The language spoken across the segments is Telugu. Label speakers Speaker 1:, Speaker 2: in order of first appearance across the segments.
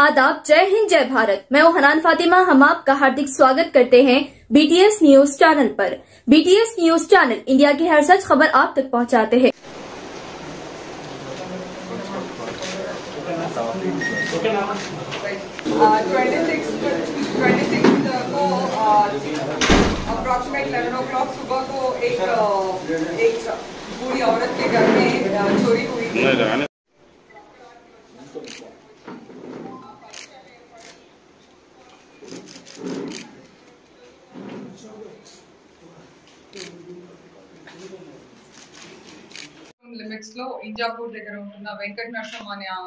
Speaker 1: आदाब जय हिंद जय भारत मैं हूं हनान फातिमा हम आपका हार्दिक स्वागत करते हैं बीटीएस न्यूज चैनल पर बीटीएस न्यूज चैनल इंडिया की हर सच खबर आप तक पहुंचाते हैं
Speaker 2: ट्वेंटी सिक्स ट्वेंटी सिक्स को अप्रॉक्सीमेट इलेवन ओ क्लॉक सुबह को एक अ, एक बूढ़ी औरत के घर में अ, चोरी हुई थी లిమిట్స్ లో ఇంజాపూర్ దగ్గర ఉంటున్న వెంకట నరసింహ అనే ఆ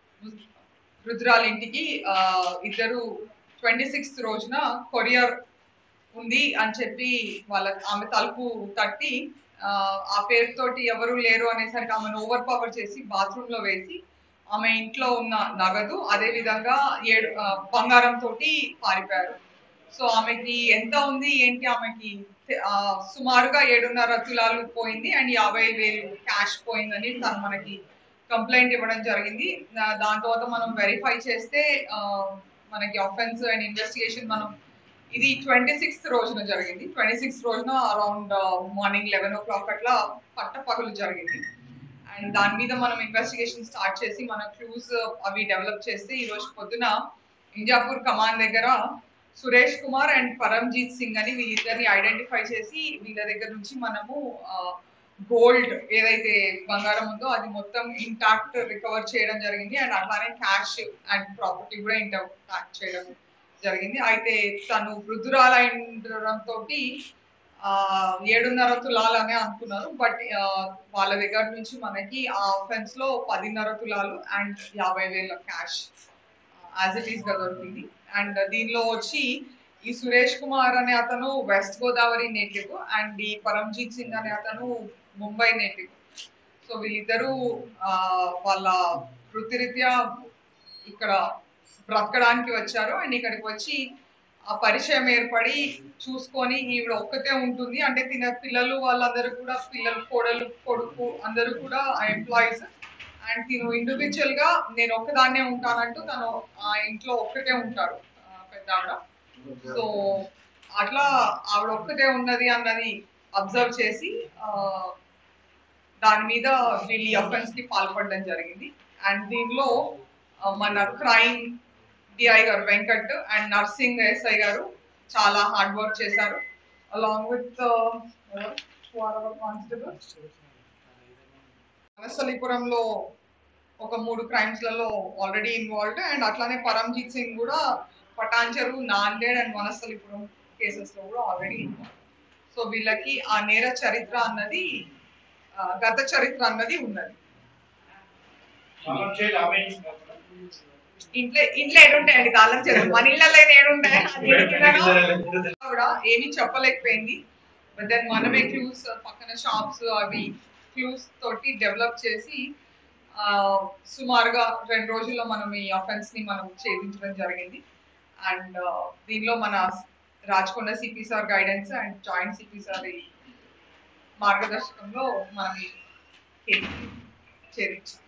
Speaker 2: రుద్రాల ఇంటికి ఆ, ఇద్దరు ట్వంటీ సిక్స్త్ రోజున కొరియర్ ఉంది అని చెప్పి వాళ్ళ ఆమె తలుపు తట్టి ఆ, ఆ పేరుతోటి ఎవరు లేరు అనేసరికి ఆమెను ఓవర్ పవర్ చేసి బాత్రూమ్ లో వేసి ఆమె ఇంట్లో ఉన్న నగదు అదే విధంగా ఏడు ఆ, బంగారం తోటి పారిపోయారు సో ఆమెకి ఎంత ఉంది ఏంటి ఆమెకి ఆ, సుమారుగా ఏడున్నర తులాలు పోయింది అండ్ యాభై వేలు క్యాష్ పోయిందని తను మనకి కంప్లైంట్ ఇవ్వడం జరిగింది దా- దాని తర్వాత మనం వెరిఫై చేస్తే ఆ, మనకి అఫెన్స్ అండ్ ఇన్వెస్టిగేషన్ మనం ఇది ట్వంటీ సిక్స్త్ రోజున జరిగింది ట్వంటీ సిక్స్త్ రోజున around morning eleven o'clock అట్లా పట్ట పగలు జరిగింది అండ్ దాని మీద మనం ఇన్వెస్టిగేషన్ స్టార్ట్ చేసి మన క్లూస్ అవి డెవలప్ చేస్తే ఈ రోజు పొద్దున ఇంజాపూర్ కమాండ్ దగ్గర సురేష్ కుమార్ అండ్ పరంజీత్ సింగ్ అని వీళ్ళిద్దరిని ఐడెంటిఫై చేసి వీళ్ళ దగ్గర నుంచి మనము గోల్డ్ ఏదైతే బంగారం ఉందో అది మొత్తం ఇంటాక్ట్ రికవర్ చేయడం జరిగింది అండ్ అట్లానే క్యాష్ అండ్ ప్రాపర్టీ కూడా ఇంటాక్ట్ చేయడం జరిగింది అయితే తను వృద్ధురాలైండడంతో ఆ ఏడున్నర తులాలు అనే అనుకున్నారు బట్ వాళ్ళ దగ్గర నుంచి మనకి ఆ ఆఫెన్స్ లో పదిన్నర తులాలు అండ్ యాభై వేల క్యాష్ యాజ్ ఇట్ ఈస్ గా దొరికింది అండ్ దీనిలో వచ్చి ఈ సురేష్ కుమార్ అనే అతను వెస్ట్ గోదావరి నేటివ్ అండ్ ఈ పరంజీత్ సింగ్ అనే అతను ముంబై నేటివ్ సో వీళ్ళిద్దరూ ఆ, వాళ్ళ వృత్తిరీత్యా ఇక్కడ బ్రతకడానికి వచ్చారు అండ్ ఇక్కడికి వచ్చి ఆ పరిచయం ఏర్పడి చూసుకొని ఈవిడ ఒక్కతే ఉంటుంది అంటే తిన పిల్లలు వాళ్ళందరూ కూడా పిల్లలు కోడలు కొడుకు అందరూ కూడా ఎంప్లాయీస్ అండ్ తిను ఇండివిజువల్ గా నేను ఒక్కదాన్నే ఉంటానంటూ తను ఆ ఇంట్లో ఒక్కటే ఉంటాడు ఆ, పెద్ద ఆవిడ సో అట్లా ఆవిడ ఒక్కతే ఉన్నది అన్నది అబ్జర్వ్ చేసి ఆ, దాని మీద వీళ్ళు అఫెన్స్ కి పాల్పడడం జరిగింది అండ్ దీనిలో ఆ, మన క్రైమ్ డిఐ గారు Venkat and nursing SI garu చాలా హార్డ్ వర్క్ చేశారు అలాంగ్ విత్ కానిస్టేబుల్ వనస్థలీపురంలో ఒక మూడు క్రైమ్స్ లలో ఆల్రెడీ ఇన్వాల్వ్డ్ అండ్ అట్లానే పరంజీత్ సింగ్ కూడా పటాన్చెరు నాందేడ్ అండ్ వనస్థలీపురం కేసెస్ లో కూడా ఆల్రెడీ ఇన్వాల్వ్ సో వీళ్ళకి ఆ నేర చరిత్ర అన్నది ఆ, గత చరిత్ర అన్నది ఉన్నది ఇంట్లో ఇంట్లో ఏడుంటాయండి తాళం చెరువు మన ఇళ్ళలో ఏడుంటాయి కూడా ఏమీ చెప్పలేకపోయింది బట్ దెన్ మనమే క్లూస్ పక్కన షాప్స్ అవి క్లూస్ తోటి డెవలప్ చేసి ఆ, సుమారుగా రెండు రోజుల్లో మనం ఈ అఫెన్స్ ని మనం ఛేదించడం జరిగింది అండ్ దీనిలో మన Rachakonda CP sir guidance and joint CP sir మార్గదర్శకంలో మనం ఈ కేసుని ఛేదించాం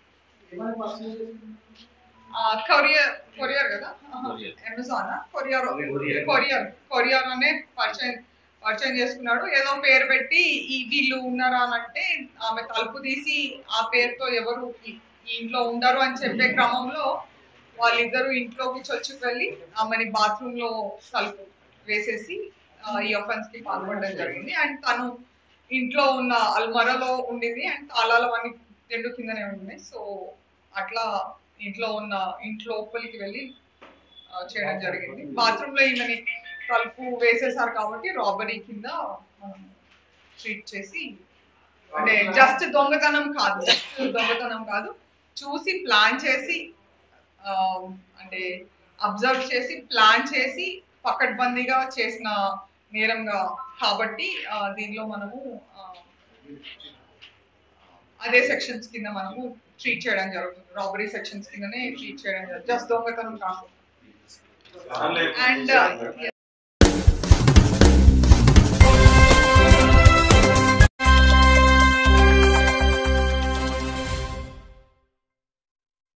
Speaker 2: కొరియర్ కొరియర్ కదా అమెజాన్ కొరియర్ కొరియర్ కొరియర్ అనే పరిచయం పరిచయం చేసుకున్నాడు ఏదో పేరు పెట్టి ఈ వీళ్ళు ఉన్నారా అని అంటే ఆమె తలుపు తీసి ఆ పేరుతో ఎవరు ఈ ఈ ఇంట్లో ఉండరు అని చెప్పే క్రమంలో వాళ్ళిద్దరూ ఇంట్లోకి చొచ్చుకు వెళ్ళి ఆమెని బాత్రూమ్ లో తలుపు వేసేసి ఆ, ఈ అఫెన్స్ కి పాల్పడడం జరిగింది అండ్ తను ఇంట్లో ఉన్న అల్మరలో ఉండింది అండ్ తాళాలు అన్ని రెండు కిందనే ఉన్నాయి సో అట్లా ఇంట్లో ఉన్న ఇంట్లో లోపలికి వెళ్ళి ఆ, చేయడం జరిగింది బాత్రూమ్ లో ఈమెని తలుపు వేసేసారు కాబట్టి రాబరీ కింద మనం ట్రీట్ చేసి అంటే జస్ట్ దొంగతనం కాదు జస్ట్ దొంగతనం కాదు చూసి ప్లాన్ చేసి ఆ, అంటే అబ్జర్వ్ చేసి ప్లాన్ చేసి పకడ్బందీగా చేసిన నేరంగా కాబట్టి ఆ, దీనిలో మనము ఆ, అదే సెక్షన్స్ కింద మనము ట్రీట్ చేయడం జరుగుతుంది రాబరీ సెక్షన్స్ కిందనే ట్రీట్ చేయడం జరుగుతుంది జస్ట్ దొంగతనం కాకుండా అండ్